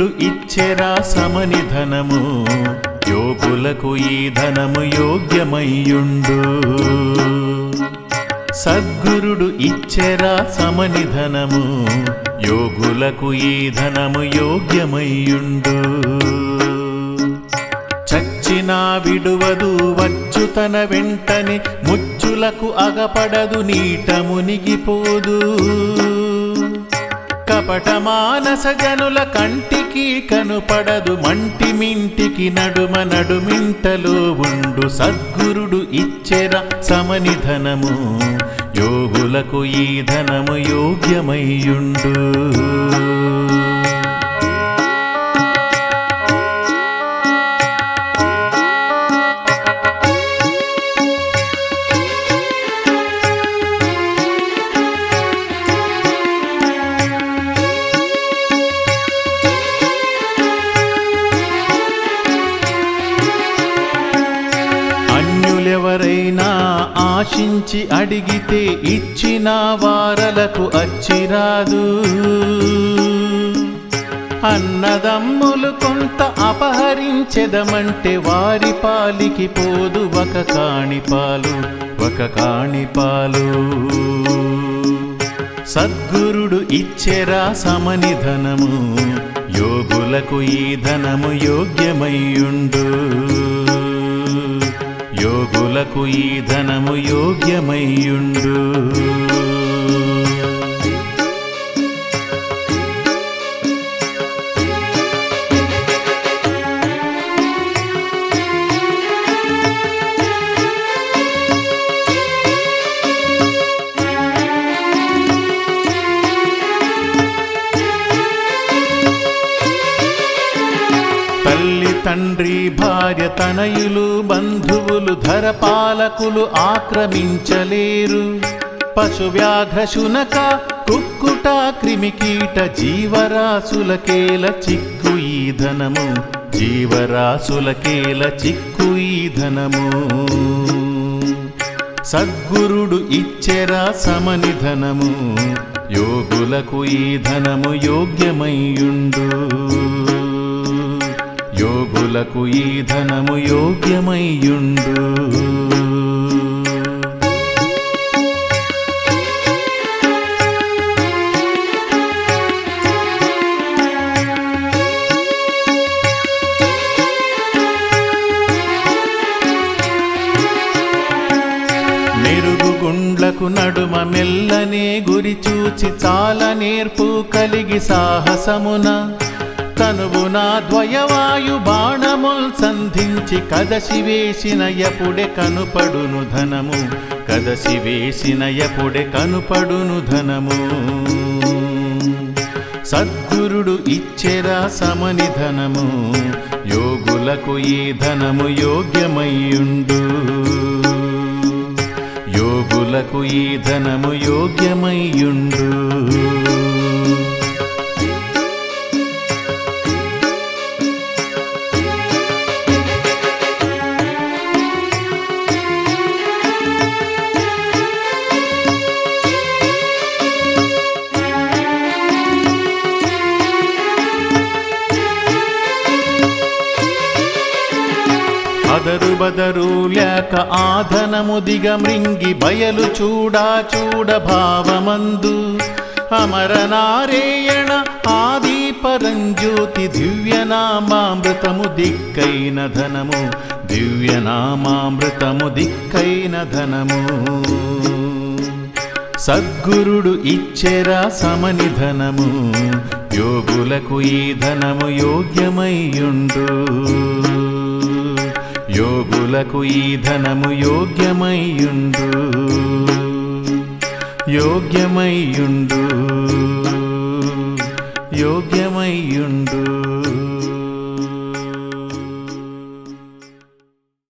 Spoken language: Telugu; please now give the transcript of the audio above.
సద్గురుడు ఇచ్చెరా సమని ధనము యోగులకు ఈ ధనము యోగ్యమయ్యుండు సద్గురుడు ఇచ్చెరా సమని ధనము యోగులకు ఈ ధనము యోగ్యమయ్యుండు చచ్చినా విడువదు వచ్చు తన వెంటనే ముచ్చులకు అగపడదు నీట మునిగిపోదు కపట మానస జనుల కంటికి కనుపడదు మంటి మింటికి నడుమ నడుమింటలో ఉండు సద్గురుడు ఇచ్చెర సమని ధనము యోగులకు ఈ ధనము యోగ్యమయ్యుండు అన్యులెవరైనా ఆశించి అడిగితే ఇచ్చిన వారలకు అచ్చిరాదు అన్నదమ్ములు కొంత అపహరించెదమంటే వారి పాలికి పోదు ఒక కాణిపాలు ఒక కాణిపాలు సద్గురుడు ఇచ్చెరా సమని ధనము యోగులకు ఈ ధనము యోగ్యమయ్యుండు యోగులకు ఈ ధనము యోగ్యమయ్యుండు తల్లి తండ్రి భార్య తనయులు బంధువులు ధరపాలకులు ఆక్రమించలేరు పశు వ్యాఘ్ర శునక కుక్కుట క్రిమికీట జీవరాశులకేల చిక్కు ఈ ధనము జీవరాశులకేల చిక్కు ఈ ధనము సద్గురుడు ఇచ్చెరా సమని ధనము యోగులకు ఈ ధనము యోగ్యమయ్యుండు యోగులకు ఈ ధనము యోగ్యమయ్యుండు మెరుగుగుండ్లకు నడుమ మెల్లనే గురి చూచి చాలా నేర్పు కలిగి సాహసమున తనువున ద్వయవాయు బాణముల్ సంధించి కదసి వేసిన ఎపుడే కనుపడును ధనము కదసి వేసిన ఎపుడే కనుపడును ధనము సద్గురుడు ఇచ్చెరా సమని ధనము యోగులకు ఈ ధనము యోగ్యమయ్యుండు యోగులకు ఈ ధనము యోగ్యమయ్యుండు అదరు బదరు లేక ఆధనము దిగమృంగి బయలు చూడా చూడ భావమందు అమర నారేయణ ఆది పరంజ్యోతి దివ్యనామామృతము దిక్కైన ధనము దివ్యనామామృతము దిక్కైన ధనము సద్గురుడు ఇచ్చెరా సమని ధనము యోగులకు ఈ ధనము యోగ్యమయ్యుండు యోగులకు ఈ ధనము యోగ్యమయ్యుండు యోగ్యమయ్యుండు యోగ్యమయ్యుండు